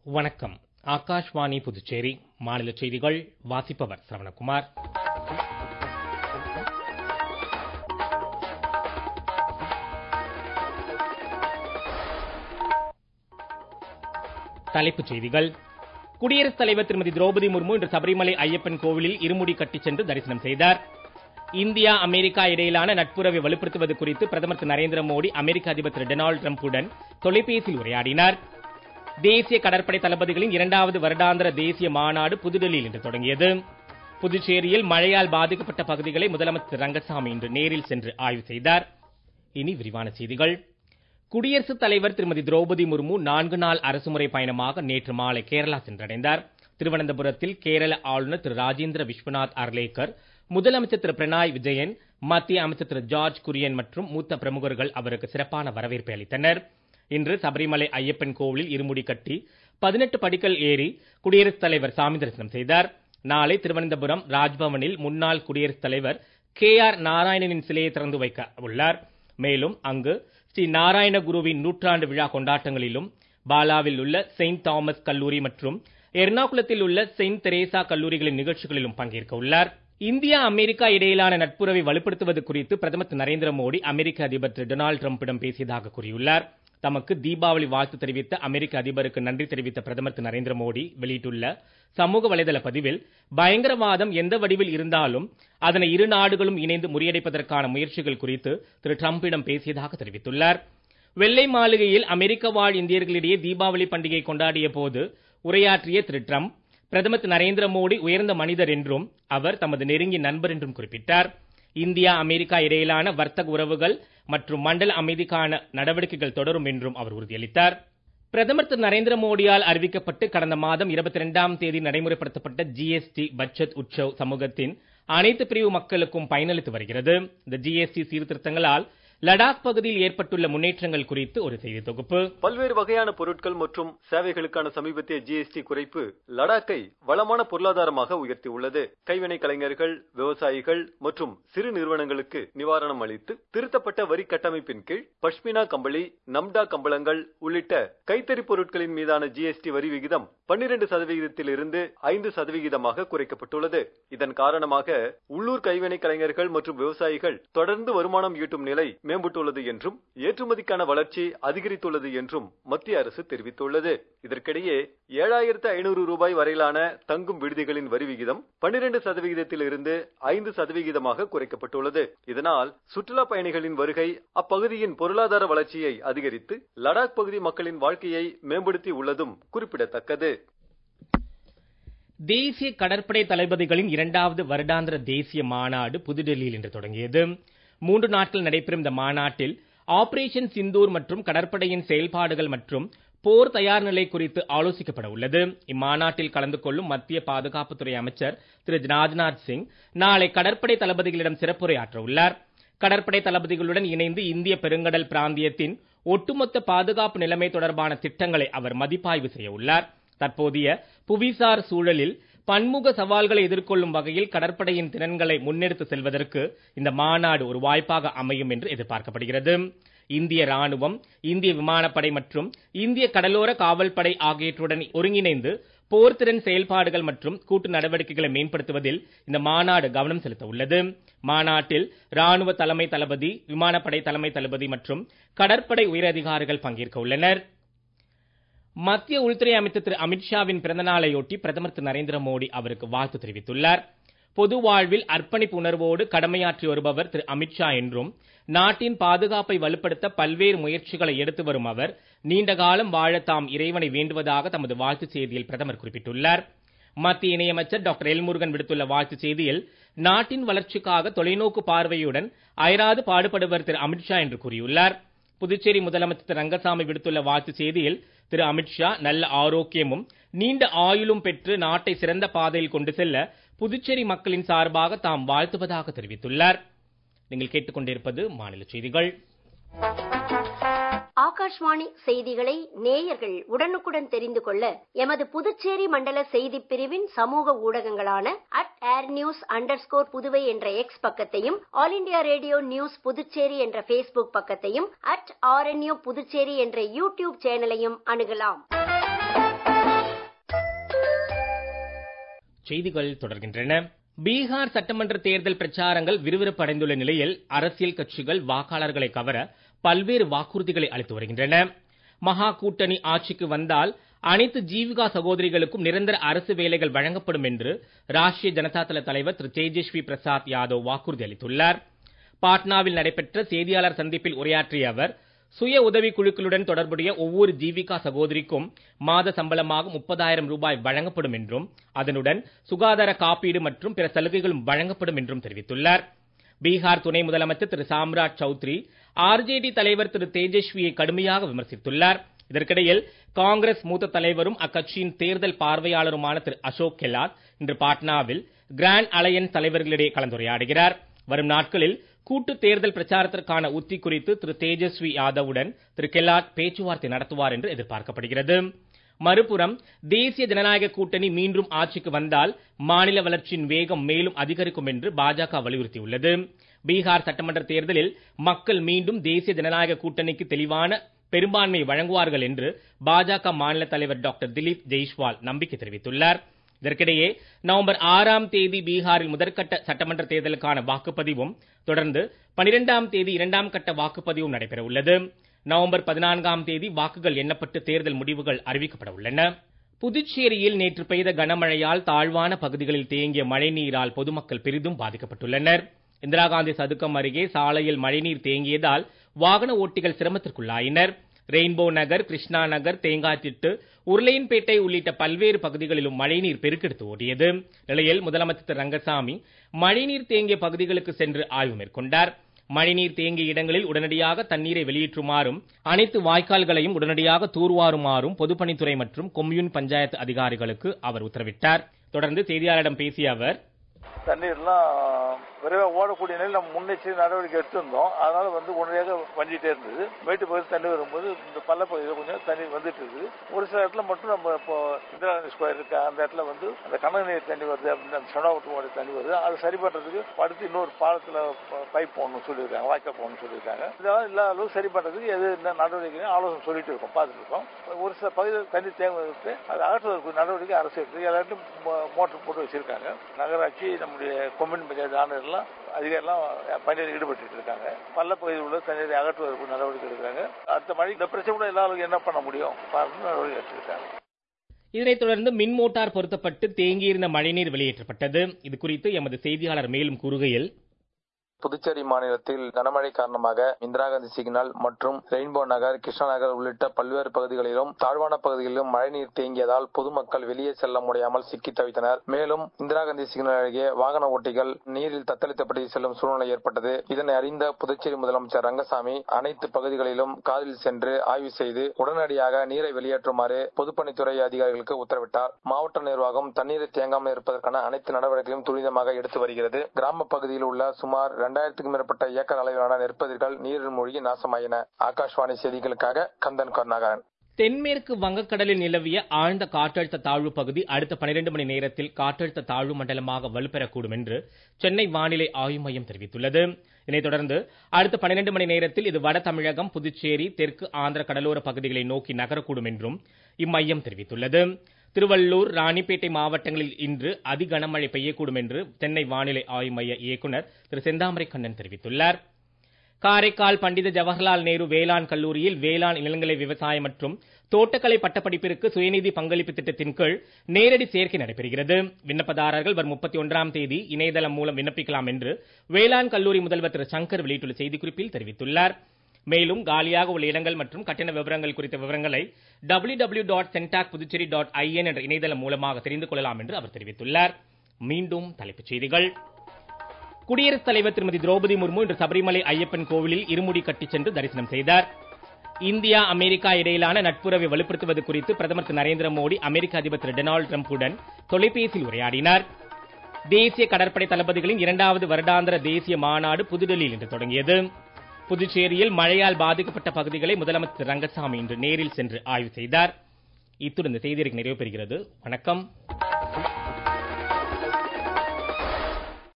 வணக்கம் ஆகாஷ்வாணி புதுச்சேரி மாநில செய்திகள் வாசிப்பவர் சரவணகுமார் தலைப்புச் செய்திகள் குடியரசுத் தலைவர் திருமதி திரௌபதி முர்மு இன்று சபரிமலை ஐயப்பன் கோவிலில் இருமுடி கட்டிச் சென்று தரிசனம் செய்தார் இந்தியா அமெரிக்கா இடையிலான நட்புறவை வலுப்படுத்துவது குறித்து பிரதமர் திரு நரேந்திர மோடி அமெரிக்க அதிபர் திரு டொனால்டு டிரம்புடன் தொலைபேசியில் உரையாடினார் தேசிய கடற்படை தளபதிகளின் இரண்டாவது வருடாந்திர தேசிய மாநாடு புதுடெல்லியில் இன்று தொடங்கியது புதுச்சேரியில் மழையால் பாதிக்கப்பட்ட பகுதிகளை முதலமைச்சர் திரு ரங்கசாமி இன்று நேரில் சென்று ஆய்வு செய்தார் இனி விரிவான செய்திகள் குடியரசுத் தலைவர் திருமதி திரௌபதி முர்மு நான்கு நாள் அரசுமுறை பயணமாக நேற்று மாலை கேரளா சென்றடைந்தார் திருவனந்தபுரத்தில் கேரள ஆளுநர் திரு ராஜேந்திர விஸ்வநாத் அர்லேக்கர் முதலமைச்சர் திரு பினராயி விஜயன் மத்திய அமைச்சர் திரு ஜார்ஜ் குரியன் மற்றும் மூத்த பிரமுகர்கள் அவருக்கு சிறப்பான வரவேற்பை அளித்தனர் இன்று சபரிமலை ஐயப்பன் கோவிலில் இருமுடி கட்டி பதினெட்டு படிக்கல் ஏறி குடியரசுத் தலைவர் சாமி தரிசனம் செய்தார் நாளை திருவனந்தபுரம் ராஜ்பவனில் முன்னாள் குடியரசுத் தலைவர் கே ஆர் நாராயணனின் சிலையை திறந்து வைக்க உள்ளார் மேலும் அங்கு ஸ்ரீ நாராயண குருவின் நூற்றாண்டு விழா கொண்டாட்டங்களிலும் பாலாவில் உள்ள செயின்ட் தாமஸ் கல்லூரி மற்றும் எர்ணாகுளத்தில் உள்ள செயின்ட் தெரேசா கல்லூரிகளின் நிகழ்ச்சிகளிலும் பங்கேற்க உள்ளார் இந்தியா அமெரிக்கா இடையிலான நட்புறவை வலுப்படுத்துவது குறித்து பிரதமர் திரு நரேந்திர மோடி அமெரிக்க அதிபர் திரு டொனால்டு டிரம்பிடம் பேசியதாக கூறியுள்ளார் தமக்கு தீபாவளி வாழ்த்து தெரிவித்த அமெரிக்க அதிபருக்கு நன்றி தெரிவித்த பிரதமர் திரு நரேந்திர மோடி வெளியிட்டுள்ள சமூக வலைதள பதிவில் பயங்கரவாதம் எந்த வடிவில் இருந்தாலும் அதனை இரு நாடுகளும் இணைந்து முறியடிப்பதற்கான முயற்சிகள் குறித்து திரு டிரம்பிடம் பேசியதாக தெரிவித்துள்ளார் வெள்ளை மாளிகையில் அமெரிக்க வாழ் இந்தியர்களிடையே தீபாவளி பண்டிகை கொண்டாடிய போது உரையாற்றிய திரு டிரம்ப் பிரதமர் திரு நரேந்திர மோடி உயர்ந்த மனிதர் என்றும் அவர் தமது நெருங்கிய நண்பர் என்றும் குறிப்பிட்டார் இந்தியா அமெரிக்கா இடையிலான வர்த்தக உறவுகள் மற்றும் மண்டல அமைதிக்கான நடவடிக்கைகள் தொடரும் என்றும் அவர் உறுதியளித்தார் பிரதமர் திரு நரேந்திர மோடியால் அறிவிக்கப்பட்டு கடந்த மாதம் இருபத்தி இரண்டாம் தேதி நடைமுறைப்படுத்தப்பட்ட ஜிஎஸ்டி பட்ஜெட் உற்சவ் சமூகத்தின் அனைத்து பிரிவு மக்களுக்கும் பயனளித்து வருகிறது இந்த ஜிஎஸ்டி சீர்திருத்தங்களால் லடாக் பகுதியில் ஏற்பட்டுள்ள முன்னேற்றங்கள் குறித்து ஒரு செய்தி தொகுப்பு பல்வேறு வகையான பொருட்கள் மற்றும் சேவைகளுக்கான சமீபத்திய ஜிஎஸ்டி குறைப்பு லடாக்கை வளமான பொருளாதாரமாக உயர்த்தியுள்ளது கைவினை கலைஞர்கள் விவசாயிகள் மற்றும் சிறு நிறுவனங்களுக்கு நிவாரணம் அளித்து திருத்தப்பட்ட வரி கட்டமைப்பின் கீழ் பஷ்மினா கம்பளி நம்டா கம்பளங்கள் உள்ளிட்ட கைத்தறி பொருட்களின் மீதான ஜிஎஸ்டி வரி விகிதம் பன்னிரண்டு சதவிகிதத்தில் இருந்து ஐந்து சதவிகிதமாக குறைக்கப்பட்டுள்ளது இதன் காரணமாக உள்ளூர் கைவினை கலைஞர்கள் மற்றும் விவசாயிகள் தொடர்ந்து வருமானம் ஈட்டும் நிலை மேம்பட்டுள்ளது என்றும் ஏற்றுமதிக்கான வளர்ச்சி அதிகரித்துள்ளது என்றும் மத்திய அரசு தெரிவித்துள்ளது இதற்கிடையே ஏழாயிரத்து ஐநூறு ரூபாய் வரையிலான தங்கும் விடுதிகளின் வரி விகிதம் பன்னிரண்டு சதவிகிதத்தில் இருந்து ஐந்து சதவிகிதமாக குறைக்கப்பட்டுள்ளது இதனால் சுற்றுலா பயணிகளின் வருகை அப்பகுதியின் பொருளாதார வளர்ச்சியை அதிகரித்து லடாக் பகுதி மக்களின் வாழ்க்கையை மேம்படுத்தி உள்ளதும் குறிப்பிடத்தக்கது தேசிய கடற்படை தளபதிகளின் இரண்டாவது வருடாந்திர தேசிய மாநாடு புதுடெல்லியில் இன்று தொடங்கியது மூன்று நாட்கள் நடைபெறும் இந்த மாநாட்டில் ஆபரேஷன் சிந்தூர் மற்றும் கடற்படையின் செயல்பாடுகள் மற்றும் போர் தயார் நிலை குறித்து ஆலோசிக்கப்பட உள்ளது இம்மாநாட்டில் கலந்து கொள்ளும் மத்திய பாதுகாப்புத்துறை அமைச்சர் திரு ராஜ்நாத் சிங் நாளை கடற்படை தளபதிகளிடம் சிறப்புரையாற்ற உள்ளார் கடற்படை தளபதிகளுடன் இணைந்து இந்திய பெருங்கடல் பிராந்தியத்தின் ஒட்டுமொத்த பாதுகாப்பு நிலைமை தொடர்பான திட்டங்களை அவர் மதிப்பாய்வு செய்ய உள்ளார் தற்போதைய புவிசார் சூழலில் பன்முக சவால்களை எதிர்கொள்ளும் வகையில் கடற்படையின் திறன்களை முன்னெடுத்து செல்வதற்கு இந்த மாநாடு ஒரு வாய்ப்பாக அமையும் என்று எதிர்பார்க்கப்படுகிறது இந்திய ராணுவம் இந்திய விமானப்படை மற்றும் இந்திய கடலோர காவல்படை ஆகியவற்றுடன் ஒருங்கிணைந்து போர்த்திறன் செயல்பாடுகள் மற்றும் கூட்டு நடவடிக்கைகளை மேம்படுத்துவதில் இந்த மாநாடு கவனம் செலுத்த உள்ளது மாநாட்டில் ராணுவ தலைமை தளபதி விமானப்படை தலைமை தளபதி மற்றும் கடற்படை உயரதிகாரிகள் பங்கேற்க உள்ளனர் மத்திய உள்துறை அமைச்சர் திரு அமித்ஷாவின் பிறந்தநாளையொட்டி பிரதமர் திரு நரேந்திர மோடி அவருக்கு வாழ்த்து தெரிவித்துள்ளார் பொது வாழ்வில் அர்ப்பணிப்பு உணர்வோடு கடமையாற்றி வருபவர் திரு அமித்ஷா என்றும் நாட்டின் பாதுகாப்பை வலுப்படுத்த பல்வேறு முயற்சிகளை எடுத்து வரும் அவர் நீண்ட காலம் வாழ தாம் இறைவனை வேண்டுவதாக தமது வாழ்த்துச் செய்தியில் பிரதமர் குறிப்பிட்டுள்ளார் மத்திய இணையமைச்சர் டாக்டர் எல்முருகன் விடுத்துள்ள வாழ்த்துச் செய்தியில் நாட்டின் வளர்ச்சிக்காக தொலைநோக்கு பார்வையுடன் அயராது பாடுபடுவர் திரு அமித்ஷா என்று கூறியுள்ளார் புதுச்சேரி முதலமைச்சர் திரு ரங்கசாமி விடுத்துள்ள வாழ்த்துச் செய்தியில் திரு அமித்ஷா நல்ல ஆரோக்கியமும் நீண்ட ஆயுளும் பெற்று நாட்டை சிறந்த பாதையில் கொண்டு செல்ல புதுச்சேரி மக்களின் சார்பாக தாம் வாழ்த்துவதாக தெரிவித்துள்ளார் நீங்கள் கேட்டுக்கொண்டிருப்பது மாநில செய்திகள் ஆகாஷ்வாணி செய்திகளை நேயர்கள் உடனுக்குடன் தெரிந்து கொள்ள எமது புதுச்சேரி மண்டல செய்தி பிரிவின் சமூக ஊடகங்களான at air news under Puduvai என்ற எக்ஸ் பக்கத்தையும் all India radio news Puducherry என்ற பேஸ்புக் பக்கத்தையும் அட் ஆர்என்யூ புதுச்சேரி என்ற யூடியூப் சேனலையும் அணுகலாம் செய்திகள் தொடர்கின்றன பீகார் சட்டமன்ற தேர்தல் பிரச்சாரங்கள் விறுவிறுப்பு அடைந்துள்ள நிலையில் அரசியல் கட்சிகள் வாக்காளர்களை கவர பல்வேறு வாக்குறுதிகளை அளித்து வருகின்றன மகா கூட்டணி ஆட்சிக்கு வந்தால் அனைத்து ஜீவிகா சகோதரிகளுக்கும் நிரந்தர அரசு வேலைகள் வழங்கப்படும் என்று ராஷ்டிரிய ஜனதா தள தலைவர் திரு தேஜஸ்வி பிரசாத் யாதவ் வாக்குறுதி அளித்துள்ளார் பாட்னாவில் நடைபெற்ற செய்தியாளர் சந்திப்பில் உரையாற்றிய அவர் சுய உதவி குழுக்களுடன் தொடர்புடைய ஒவ்வொரு ஜீவிகா சகோதரிக்கும் மாத சம்பளமாக முப்பதாயிரம் ரூபாய் வழங்கப்படும் என்றும் அதனுடன் சுகாதார காப்பீடு மற்றும் பிற சலுகைகளும் வழங்கப்படும் என்றும் தெரிவித்துள்ளார் பீகார் துணை முதலமைச்சர் திரு சாம்ராஜ் சௌத்ரி ஆர்ஜேடி தலைவர் திரு தேஜஸ்வியை கடுமையாக விமர்சித்துள்ளார் இதற்கிடையில் காங்கிரஸ் மூத்த தலைவரும் அக்கட்சியின் தேர்தல் பார்வையாளருமான திரு அசோக் கெலாட் இன்று பாட்னாவில் கிராண்ட் அலையன்ஸ் தலைவர்களிடையே கலந்துரையாடுகிறார் வரும் நாட்களில் கூட்டு தேர்தல் பிரச்சாரத்திற்கான உத்தி குறித்து திரு தேஜஸ்வி யாதவுடன் திரு கெலாட் பேச்சுவார்த்தை நடத்துவார் என்று எதிர்பார்க்கப்படுகிறது மறுபுறம் தேசிய ஜனநாயக கூட்டணி மீண்டும் ஆட்சிக்கு வந்தால் மாநில வளர்ச்சியின் வேகம் மேலும் அதிகரிக்கும் என்று பாஜக வலியுறுத்தியுள்ளது பீகார் சட்டமன்ற தேர்தலில் மக்கள் மீண்டும் தேசிய ஜனநாயக கூட்டணிக்கு தெளிவான பெரும்பான்மை வழங்குவார்கள் என்று பாஜக மாநில தலைவர் டாக்டர் திலீப் ஜெய்ஷ்வால் நம்பிக்கை தெரிவித்துள்ளார் இதற்கிடையே நவம்பர் ஆறாம் தேதி பீகாரில் முதற்கட்ட சட்டமன்ற தேர்தலுக்கான வாக்குப்பதிவும் தொடர்ந்து பனிரெண்டாம் தேதி இரண்டாம் கட்ட வாக்குப்பதிவும் நடைபெற உள்ளது நவம்பர் பதினான்காம் தேதி வாக்குகள் எண்ணப்பட்டு தேர்தல் முடிவுகள் அறிவிக்கப்பட உள்ளன புதுச்சேரியில் நேற்று பெய்த கனமழையால் தாழ்வான பகுதிகளில் தேங்கிய மழைநீரால் பொதுமக்கள் பெரிதும் பாதிக்கப்பட்டுள்ளனர் இந்திரா காந்தி சதுக்கம் அருகே சாலையில் மழைநீர் தேங்கியதால் வாகன ஓட்டிகள் சிரமத்திற்குள்ளாயினர் ரெயின்போ நகர் கிருஷ்ணா நகர் தேங்காய்த்திட்டு உருளையன்பேட்டை உள்ளிட்ட பல்வேறு பகுதிகளிலும் மழைநீர் பெருக்கெடுத்து ஓடியது நிலையில் முதலமைச்சர் திரு ரங்கசாமி மழைநீர் தேங்கிய பகுதிகளுக்கு சென்று ஆய்வு மேற்கொண்டார் மழைநீர் தேங்கிய இடங்களில் உடனடியாக தண்ணீரை வெளியேற்றுமாறும் அனைத்து வாய்க்கால்களையும் உடனடியாக தூர்வாருமாறும் பொதுப்பணித்துறை மற்றும் கொம்யூன் பஞ்சாயத்து அதிகாரிகளுக்கு அவர் உத்தரவிட்டார் தொடர்ந்து செய்தியாளரிடம் பேசிய அவர் தண்ணீர்லாம் விரைவாக ஓடக்கூடிய நிலையில் நம்ம முன்னெச்சரிக்கை நடவடிக்கை எடுத்திருந்தோம் அதனால வந்து உடனடியாக வஞ்சிட்டே இருந்தது மேட்டு பகுதி தண்ணி வரும்போது இந்த பள்ள பகுதியில் கொஞ்சம் தண்ணி வந்துட்டு இருக்குது ஒரு சில இடத்துல மட்டும் நம்ம இப்போ இந்திரா காந்தி ஸ்கொயர் இருக்கு அந்த இடத்துல வந்து அந்த கனவு நீர் தண்ணி வருது அப்படின்னு அந்த சொனாவட்டு தண்ணி வருது அது சரி பண்றதுக்கு அடுத்து இன்னொரு பாலத்தில் பைப் போடணும்னு சொல்லியிருக்காங்க வாய்க்கால் போடணும்னு சொல்லியிருக்காங்க இதெல்லாம் இல்லாத அளவு சரி பண்றதுக்கு எது என்ன நடவடிக்கை ஆலோசனை சொல்லிட்டு இருக்கோம் பார்த்துட்டு இருக்கோம் ஒரு சில பகுதியில் தண்ணி தேங்குவதற்கு அது அகற்றுவதற்கு நடவடிக்கை அரசு எடுத்து எல்லாத்தையும் மோட்டர் போட்டு வச்சிருக்காங்க நகராட்சி நம்முடைய கொம்யூன் பஞ்சாயத்து ஆணையர்லாம் அதிகாரிலாம் பணியில் ஈடுபட்டு இருக்காங்க பள்ள பகுதியில் உள்ள தண்ணீரை அகற்றுவதற்கு நடவடிக்கை எடுக்கிறாங்க அடுத்த மழை இந்த பிரச்சனை கூட எல்லாருக்கும் என்ன பண்ண முடியும் பார்த்து நடவடிக்கை எடுத்திருக்காங்க இதனைத் தொடர்ந்து மின் மோட்டார் பொருத்தப்பட்டு தேங்கியிருந்த மழைநீர் வெளியேற்றப்பட்டது இது குறித்து எமது செய்தியாளர் மேலும் கூறுகையில் புதுச்சேரி மாநிலத்தில் கனமழை காரணமாக இந்திரா காந்தி சிக்னல் மற்றும் ரெயின்போ நகர் கிருஷ்ணா நகர் உள்ளிட்ட பல்வேறு பகுதிகளிலும் தாழ்வான பகுதிகளிலும் மழைநீர் தேங்கியதால் பொதுமக்கள் வெளியே செல்ல முடியாமல் சிக்கி தவித்தனர் மேலும் இந்திரா காந்தி சிக்னல் அருகே வாகன ஓட்டிகள் நீரில் தத்தளித்தபடி செல்லும் சூழ்நிலை ஏற்பட்டது இதனை அறிந்த புதுச்சேரி முதலமைச்சர் ரங்கசாமி அனைத்து பகுதிகளிலும் காரில் சென்று ஆய்வு செய்து உடனடியாக நீரை வெளியேற்றுமாறு பொதுப்பணித்துறை அதிகாரிகளுக்கு உத்தரவிட்டார் மாவட்ட நிர்வாகம் தண்ணீரை தேங்காமல் இருப்பதற்கான அனைத்து நடவடிக்கைகளும் துரிதமாக எடுத்து வருகிறது கிராம பகுதியில் உள்ள சுமார் இரண்டாயிரத்துக்கும் மேற்பட்ட ஏக்கர் அளவிலான நெற்பயிர்கள் நீரில் மூழ்கி நாசமாயின ஆகாஷ்வாணி செய்திகளுக்காக கந்தன் கருணாகரன் தென்மேற்கு வங்கக்கடலில் நிலவிய ஆழ்ந்த காற்றழுத்த தாழ்வு பகுதி அடுத்த 12 மணி நேரத்தில் காற்றழுத்த தாழ்வு மண்டலமாக வலுப்பெறக்கூடும் என்று சென்னை வானிலை ஆய்வு மையம் தெரிவித்துள்ளது இதனைத் தொடர்ந்து அடுத்த 12 மணி நேரத்தில் இது வட தமிழகம் புதுச்சேரி தெற்கு ஆந்திர கடலோர பகுதிகளை நோக்கி நகரக்கூடும் என்றும் இம்மையம் தெரிவித்துள்ளது திருவள்ளூர் ராணிப்பேட்டை மாவட்டங்களில் இன்று அதி கனமழை பெய்யக்கூடும் என்று சென்னை வானிலை ஆய்வு மைய இயக்குநர் திரு செந்தாமரை கண்ணன் தெரிவித்துள்ளார் காரைக்கால் பண்டித ஜவஹர்லால் நேரு வேளாண் கல்லூரியில் வேளாண் இளங்கலை விவசாயம் மற்றும் தோட்டக்கலை பட்டப்படிப்பிற்கு சுயநிதி பங்களிப்பு திட்டத்தின் கீழ் நேரடி சேர்க்கை நடைபெறுகிறது விண்ணப்பதாரர்கள் வரும் முப்பத்தி ஒன்றாம் தேதி இணையதளம் மூலம் விண்ணப்பிக்கலாம் என்று வேளாண் கல்லூரி முதல்வர் திரு சங்கர் வெளியிட்டுள்ள செய்திக்குறிப்பில் தெரிவித்துள்ளார் மேலும் காலியாக உள்ள இடங்கள் மற்றும் கட்டண விவரங்கள் குறித்த விவரங்களை W W dot Centac Puducherry dot I N என்ற இணையதளம் மூலமாக தெரிந்து கொள்ளலாம் என்று அவர் தெரிவித்துள்ளார் மீண்டும் தலைப்புச் செய்திகள் குடியரசுத் தலைவர் திருமதி திரௌபதி முர்மு இன்று சபரிமலை ஐயப்பன் கோவிலில் இருமுடி கட்டிச் சென்று தரிசனம் செய்தார் இந்தியா அமெரிக்கா இடையிலான நட்புறவை வலுப்படுத்துவது குறித்து பிரதமர் திரு நரேந்திர மோடி அமெரிக்க அதிபர் திரு டொனால்டு டிரம்புடன் தொலைபேசியில் உரையாடினார் தேசிய கடற்படை தளபதிகளின் இரண்டாவது வருடாந்திர தேசிய மாநாடு புதுடெல்லியில் இன்று தொடங்கியது புதுச்சேரியில் மழையால் பாதிக்கப்பட்ட பகுதிகளை முதலமைச்சர் திரு ரங்கசாமி இன்று நேரில் சென்று ஆய்வு செய்தார் இத்துடன் இந்த செய்தியறிக்கை நிறைவு பெறுகிறது வணக்கம்